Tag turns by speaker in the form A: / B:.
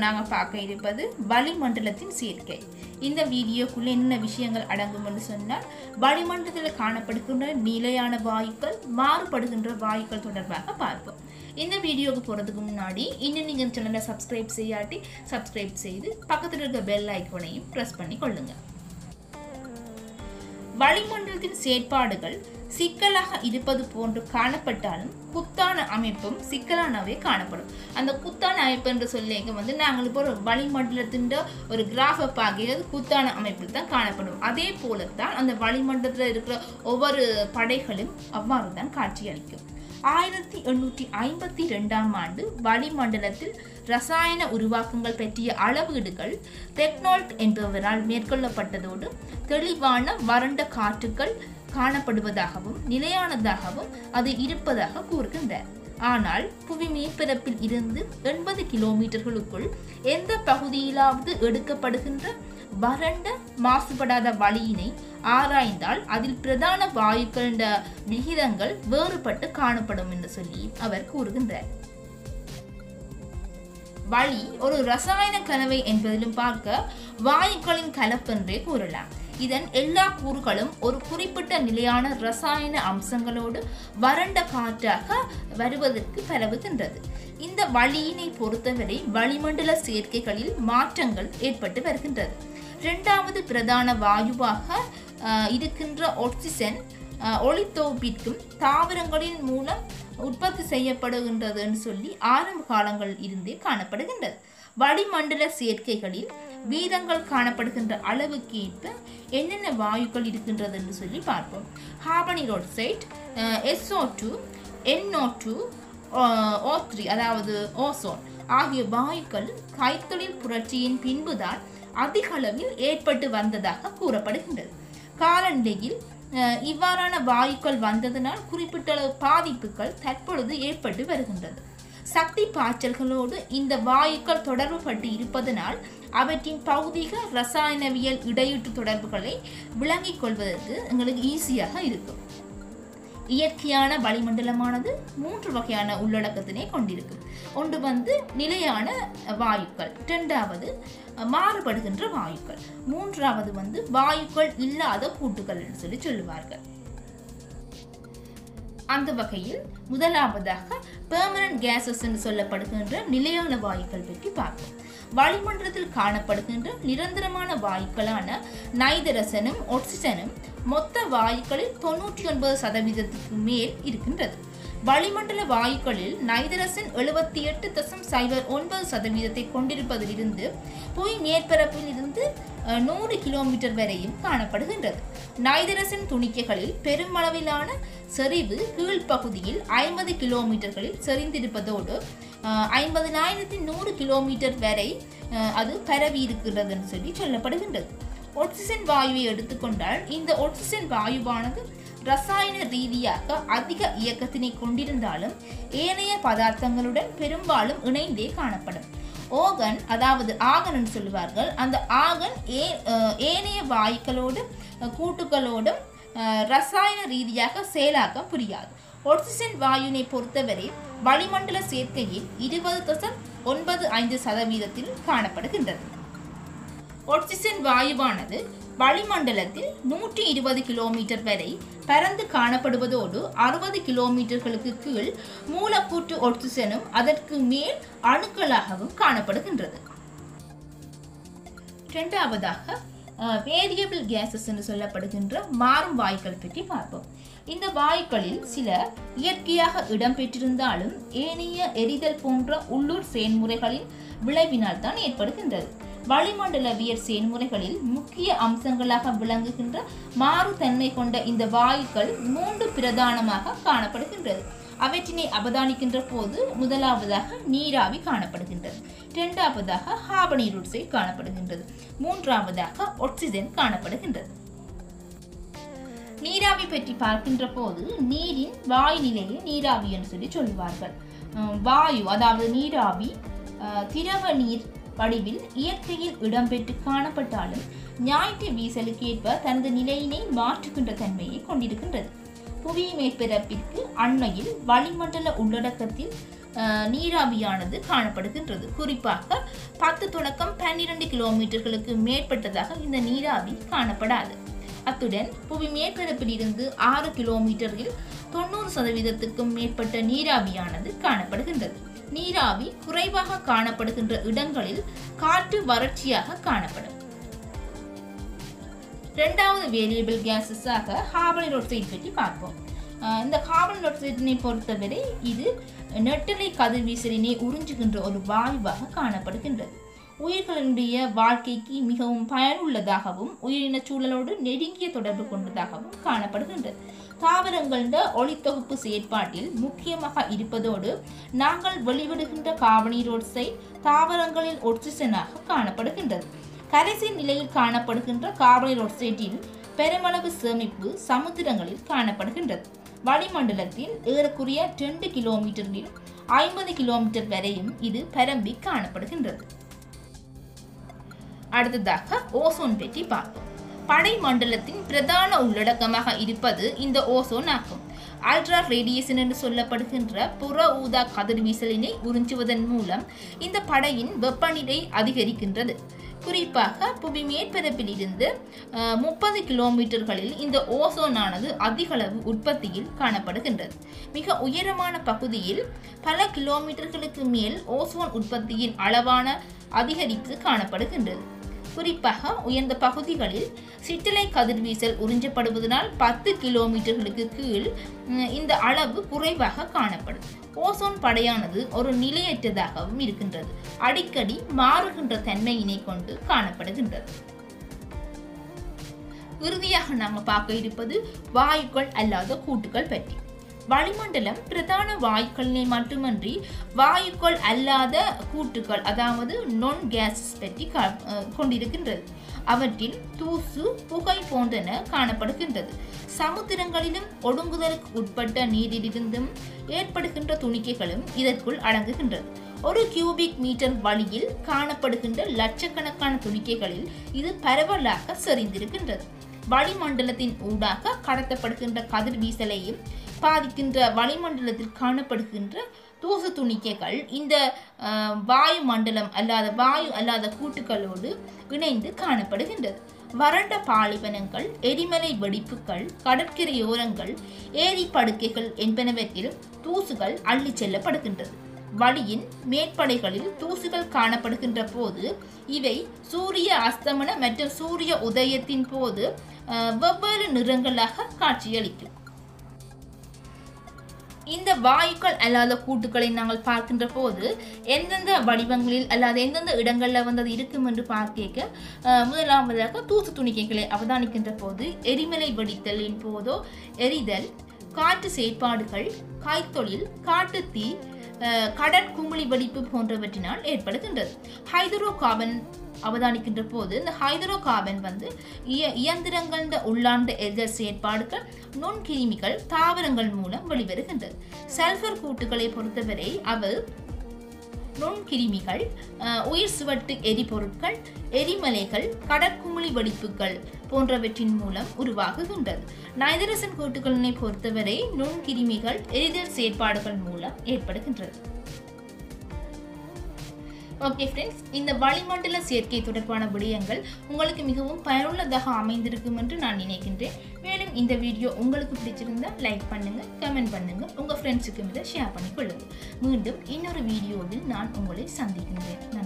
A: நாங்கள் பார்க்க இருப்பது வளிமண்டலத்தின் சேர்க்கை இந்த வீடியோக்குள்ளே என்ன விஷயங்கள் அடங்கும் என்று சொன்னால் வளிமண்டலத்தில் காணப்படுகின்ற நிலையான வாயுக்கள் மாறுபடுகின்ற வாயுக்கள் தொடர்பாக பார்ப்போம் இந்த வீடியோவுக்கு போகிறதுக்கு முன்னாடி இன்னும் நீங்கள் சேனலை சப்ஸ்கிரைப் செய்யாட்டி சப்ஸ்கிரைப் செய்து பக்கத்தில் இருக்க பெல் ஐக்கோனையும் ப்ரெஸ் பண்ணி கொள்ளுங்கள் வளிமண்டலத்தின் செயற்பாடுகள் சிக்கலாக இருப்பது போன்று காணப்பட்டாலும் குத்தான அமைப்பும் சிக்கலானவே காணப்படும் அந்த குத்தான அமைப்பு என்று சொல்லிங்க வந்து நாங்கள் இப்போ ஒரு வளிமண்டலத்தின் ஒரு கிராஃபை பார்க்கிறது குத்தான அமைப்பில் தான் காணப்படும் அதே போலத்தான் அந்த வளிமண்டலத்தில் இருக்கிற ஒவ்வொரு படைகளும் அவ்வாறு தான் காட்சியளிக்கும் ஆயிரத்தி எண்ணூற்றி ஐம்பத்தி ரெண்டாம் ஆண்டு வளிமண்டலத்தில் ரசாயன உருவாக்கங்கள் பற்றிய அளவீடுகள் ரெக்னால்ட் என்பவரால் மேற்கொள்ளப்பட்டதோடு தெளிவான வறண்ட காற்றுக்கள் காணப்படுவதாகவும் நிலையானதாகவும் அது இருப்பதாக கூறுகின்றார் ஆனால் புவி மேற்பரப்பில் இருந்து எண்பது கிலோமீட்டர்களுக்குள் எந்த பகுதியிலாவது எடுக்கப்படுகின்ற வறண்ட மாசுபடாத வழியினை ஆராய்ந்தால் அதில் பிரதான வாயுக்களின் விகிதங்கள் வேறுபட்டு காணப்படும் என்று சொல்லி அவர் கூறுகின்றார் வழி ஒரு ரசாயன கலவை என்பதிலும் பார்க்க வாயுக்களின் கலப்பென்றே கூறலாம் இதன் எல்லா கூறுகளும் ஒரு குறிப்பிட்ட நிலையான ரசாயன அம்சங்களோடு வறண்ட காற்றாக வருவதற்கு பரவுகின்றது இந்த வழியினை பொறுத்தவரை வளிமண்டல சேர்க்கைகளில் மாற்றங்கள் ஏற்பட்டு வருகின்றது இரண்டாவது பிரதான வாயுவாக இருக்கின்ற ஆக்சிஜன் ஒளித்தோப்பிற்கும் தாவரங்களின் மூலம் உற்பத்தி செய்யப்படுகின்றதுன்னு சொல்லி ஆரம்ப காலங்களில் இருந்தே காணப்படுகின்றது வளிமண்டல சேர்க்கைகளில் வீதங்கள் காணப்படுகின்ற அளவுக்கு ஏற்ப என்னென்ன வாயுக்கள் இருக்கின்றது என்று சொல்லி பார்ப்போம் carbonic oxide SO two NO two O three அதாவது ஓசோன் ஆகிய வாயுக்கள் கைத்தொழில் புரட்சியின் பின்புதான் அதிக அளவில் ஏற்பட்டு வந்ததாக கூறப்படுகின்றது காலநிலையில் இவ்வாறான வாயுக்கள் வந்ததனால் குறிப்பிட்ட அளவு பாதிப்புகள் தற்பொழுது ஏற்பட்டு வருகின்றது சக்தி பாய்ச்சல்களோடு இந்த வாயுக்கள் தொடர்பு பட்டு இருப்பதனால் அவற்றின் பௌதிக ரசாயனவியல் இடையூற்று தொடர்புகளை விளங்கிக் கொள்வதற்கு எங்களுக்கு ஈஸியாக இருக்கும் இயற்கையான வளிமண்டலமானது மூன்று வகையான உள்ளடக்கத்தினை கொண்டிருக்கும் ஒன்று வந்து நிலையான வாயுக்கள் இரண்டாவது மாறுபடுகின்ற வாயுக்கள் மூன்றாவது வந்து வாயுக்கள் இல்லாத கூட்டுகள் என்று சொல்லி சொல்லுவார்கள் அந்த வகையில் முதலாவதாக பெர்மனன்ட் கேசஸ் என்று சொல்லப்படுகின்ற நிலையான வாயுக்கள் பற்றி பார்ப்போம் வளிமண்டலத்தில் காணப்படுகின்ற நிரந்தரமான வாயுக்களான நைதரசனும் ஒக்சிஜனும் மொத்த வாயுக்களில் தொண்ணூற்றி ஒன்பது சதவீதத்துக்கு மேல் இருக்கின்றது வளிமண்டல வாயுக்களில் நைதரசன் எழுபத்தி எட்டு தசம் சைபர் ஒன்பது சதவீதத்தை கொண்டிருப்பதிலிருந்து புவி மேற்பரப்பில் இருந்து நூறு கிலோமீட்டர் வரையும் காணப்படுகின்றது நைதரசன் துணிக்கைகளில் பெருமளவிலான செறிவு கீழ்ப்பகுதியில் ஐம்பது கிலோமீட்டர்களில் செறிந்திருப்பதோடு ஐம்பதினாயிரத்தி நூறு கிலோமீட்டர் வரை அது பரவி இருக்கிறதுன்னு சொல்லி சொல்லப்படுகின்றது ஒக்சிஜன் வாயுவை எடுத்துக்கொண்டால் இந்த ஒக்சிஜன் வாயுவானது ரசாயன ரீதியாக அதிக இயக்கத்தினை கொண்டிருந்தாலும் ஏனைய பதார்த்தங்களுடன் பெரும்பாலும் இணைந்தே காணப்படும் ஓகன் அதாவது ஆகன் சொல்லுவார்கள் அந்த ஆகன் ஏ ஏனைய வாயுக்களோடு கூட்டுகளோடும் ரசாயன ரீதியாக செயலாக்கம் புரியாது ஒக்சிஜன் வாயுனை பொறுத்தவரை வளிமண்டல சேர்க்கையில் இருபது தசம் ஒன்பது ஐந்து சதவீதத்தில் காணப்படுகின்றது ஒக்சிஜன் வாயுவானது வளிமண்டலத்தில் நூற்றி இருபது கிலோமீட்டர் வரை பரந்து காணப்படுவதோடு அறுபது கிலோமீட்டர்களுக்கு கீழ் மூலக்கூற்று ஒக்சிஜனும் அதற்கு மேல் அணுக்களாகவும் காணப்படுகின்றது இரண்டாவதாக வேரியபிள் கேசஸ் என்று சொல்லப்படுகின்ற மாறும் வாயுக்கள் பற்றி பார்ப்போம் இந்த வாயுக்களில் சில இயற்கையாக இடம்பெற்றிருந்தாலும் ஏனைய எரிதல் போன்ற உள்ளூர் செயல்முறைகளின் விளைவினால் தான் ஏற்படுகின்றது வளிமண்டலவியல் செயல்முறைகளில் முக்கிய அம்சங்களாக விளங்குகின்ற மாறுதன்மை கொண்ட இந்த வாயுக்கள் மூன்று பிரதானமாக காணப்படுகின்றது அவற்றினை அவதானிக்கின்ற போது முதலாவதாக நீராவி காணப்படுகின்றது இரண்டாவதாக ஹாபனீர் உட்சைட் காணப்படுகின்றது மூன்றாவதாக ஒக்சிஜன் காணப்படுகின்றது நீராவி பற்றி பார்க்கின்ற போது நீரின் வாயு நிலையை நீராவி என்று சொல்லி சொல்லுவார்கள் வாயு அதாவது நீராவி திரவ நீர் வடிவில் இயற்கையில் இடம்பெற்று காணப்பட்டாலும் ஞாயிற்று வீசலுக்கேற்ப தனது நிலையினை மாற்றுகின்ற தன்மையை கொண்டிருக்கின்றது புவி மேற்பரப்பிற்கு அண்மையில் வளிமண்டல உள்ளடக்கத்தில் அஹ், நீராவியானது காணப்படுகின்றது குறிப்பாக பத்து தொடக்கம் பன்னிரண்டு கிலோமீட்டர்களுக்கு மேற்பட்டதாக இந்த நீராவி காணப்படாது அத்துடன் புவி மேற்பரப்பில் இருந்து ஆறு கிலோமீட்டரில் தொண்ணூறு சதவீதத்துக்கும் மேற்பட்ட நீராவியானது காணப்படுகின்றது நீராவி குறைவாக காணப்படுகின்ற இடங்களில் காற்று வறட்சியாக காணப்படும் ரெண்டாவது வேரியபிள் கேஸஸாக கார்பன் ஆக்சைடு பற்றி பார்ப்போம் அஹ் இந்த கார்பன் ஆக்சைடினை பொறுத்தவரை இது நெட்டலை கதிர்வீசலினை உறிஞ்சுகின்ற ஒரு வாயுவாக காணப்படுகின்றது உயிர்களினுடைய வாழ்க்கைக்கு மிகவும் பயனுள்ளதாகவும் உயிரின சூழலோடு நெருங்கிய தொடர்பு கொண்டதாகவும் காணப்படுகின்றது தாவரங்களின் ஒளித்தொகுப்பு செயற்பாட்டில் முக்கியமாக இருப்பதோடு நாங்கள் வெளிவிடுகின்ற கார்பனீரோட்சைடு தாவரங்களில் ஒட்சிசனாக காணப்படுகின்றது கரைசல் நிலையில் காணப்படுகின்ற கார்பனீரோட்சைடின் பெருமளவு சேமிப்பு சமுத்திரங்களில் காணப்படுகின்றது வளிமண்டலத்தில் ஏறக்குறைய ரெண்டு கிலோமீட்டரில் ஐம்பது கிலோமீட்டர் வரையும் இது பரம்பி காணப்படுகின்றது அடுத்ததாக ஓசோன் பற்றி பார்ப்போம் படை மண்டலத்தின் பிரதான உள்ளடக்கமாக இருப்பது இந்த ஓசோன் ஆகும் அல்ட்ரா ரேடியேஷன் என்று சொல்லப்படுகின்ற புற ஊதா கதிர்வீசலினை உறிஞ்சுவதன் மூலம் இந்த படையின் வெப்பநிலை அதிகரிக்கின்றது குறிப்பாக புவி மேற்பரப்பில் இருந்து முப்பது கிலோமீட்டர்களில் இந்த ஓசோனானது அதிகளவு உற்பத்தியில் காணப்படுகின்றது மிக உயரமான பகுதியில் பல கிலோமீட்டர்களுக்கு மேல் ஓசோன் உற்பத்தியின் அளவான அதிகரித்து காணப்படுகின்றது குறிப்பாக உயர்ந்த பகுதிகளில் சிற்றலை கதிர்வீசல் உறிஞ்சப்படுவதனால் பத்து கிலோமீட்டர்களுக்கு கீழ் ம், இந்த அளவு குறைவாக காணப்படும் ஓசோன் படையானது ஒரு நிலையற்றதாகவும் இருக்கின்றது அடிக்கடி மாறுகின்ற தன்மையினை கொண்டு காணப்படுகின்றது இறுதியாக நாங்கள் பார்க்க இருப்பது வாயுக்கள் அல்லாத கூட்டுகள் பற்றி வளிமண்டலம் பிரதான வாயுக்களினை மட்டுமன்றி வாயுக்கள் அல்லாத கூட்டுகள் அதாவது non கேஸஸ் பற்றி கா- அஹ் கொண்டிருக்கின்றது அவற்றில் தூசு புகை போன்றன காணப்படுகின்றது சமுத்திரங்களிலும் ஒடுங்குதலுக்கு உட்பட்ட நீரிலிருந்தும் ஏற்படுகின்ற துணிக்கைகளும் இதற்குள் அடங்குகின்றது ஒரு கியூபிக் மீட்டர் வழியில் காணப்படுகின்ற லட்சக்கணக்கான துணிக்கைகளில் இது பரவலாக செறிந்திருக்கின்றது வளிமண்டலத்தின் ஊடாக கடத்தப்படுகின்ற கதிர்வீசலையும் பாதிக்கின்ற வளிமண்டலத்தில் காணப்படுகின்ற தூசு துணிக்கைகள் இந்த அஹ், வாயு மண்டலம் அல்லாத வாயு அல்லாத கூட்டுகளோடு இணைந்து காணப்படுகின்றது வறண்ட பாலைவனங்கள் எரிமலை வெடிப்புகள் கடற்கரையோரங்கள் ஏரி படுக்கைகள் என்பனவற்றில் தூசுகள் அள்ளிச் செல்லப்படுகின்றது வழியின் மேற்படைகளில் தூசுகள் காணப்படுகின்ற போது இவை சூரிய அஸ்தமன மற்றும் சூரிய உதயத்தின் போது அஹ், வெவ்வேறு நிறங்களாக காட்சியளிக்கும் இந்த வாயுக்கள் அல்லாத கூட்டுகளை நாங்கள் பார்க்கின்ற போது எந்தெந்த வடிவங்களில் அல்லாத எந்தெந்த இடங்களில் வந்து அது இருக்கும் என்று பார்க்க அஹ், முதலாவதாக தூசு துணிக்கைகளை அவதானிக்கின்ற போது எரிமலை வெடித்தலின் போதோ எரிதல் காற்று செயற்பாடுகள் கைத்தொழில் காட்டுத்தீ அஹ், கடற்குமிழி வெடிப்பு போன்றவற்றினால் ஏற்படுகின்றது ஹைட்ரோ கார்பன் அவதானிக்கின்ற போது இந்த ஹைட்ரோ கார்பன் வந்து இய இயந்திரங்கள உள்ளார்ந்த எரிதல் செயற்பாடுகள் நுண்கிருமிகள் தாவரங்கள் மூலம் வெளிவருகின்றது சல்ஃபர் கூட்டுகளை பொறுத்தவரை அவை நுண்கிருமிகள் அஹ், உயிர் சுவட்டு எரிபொருட்கள் எரிமலைகள் கடற்குமிழி வெடிப்புகள் போன்றவற்றின் மூலம் உருவாகுகின்றது நைதரசன் கூட்டுகளினை பொறுத்தவரை நுண்கிருமிகள் எரிதல் செயற்பாடுகள் மூலம் ஏற்படுகின்றது ஓகே ஃப்ரெண்ட்ஸ் இந்த வளிமண்டல சேர்க்கை தொடர்பான விடயங்கள் உங்களுக்கு மிகவும் பயனுள்ளதாக அமைந்திருக்கும் என்று நான் நினைக்கின்றேன் மேலும் இந்த வீடியோ உங்களுக்கு பிடிச்சிருந்தா லைக் பண்ணுங்க கமெண்ட் பண்ணுங்க உங்க ஃப்ரெண்ட்ஸுக்கும் இதை ஷேர் பண்ணிக்கொள்ளுங்க மீண்டும் இன்னொரு வீடியோவில் நான் உங்களை சந்திக்கின்றேன் நன்றி